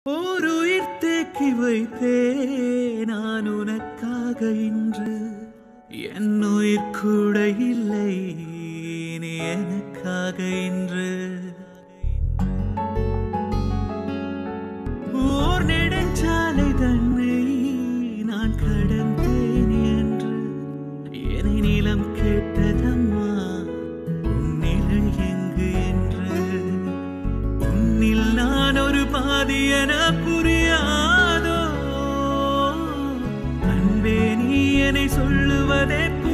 ஒரு உயிர் தேக்கி வைத்தே நான் உனக்காக இன்று என் உயிர் கூட இல்லை நீ எனக்காக இன்று ஓர் நெடுஞ்சாலை தன்னை நான் கடந்தேன் என்று என்னை நிலம் கேட்டதம்மா உன் நிழல் எங்கு என்று உன்னில் நான் ஒரு பாதி என புரியாதோ அன்பே நீ என்னை சொல்லுவதே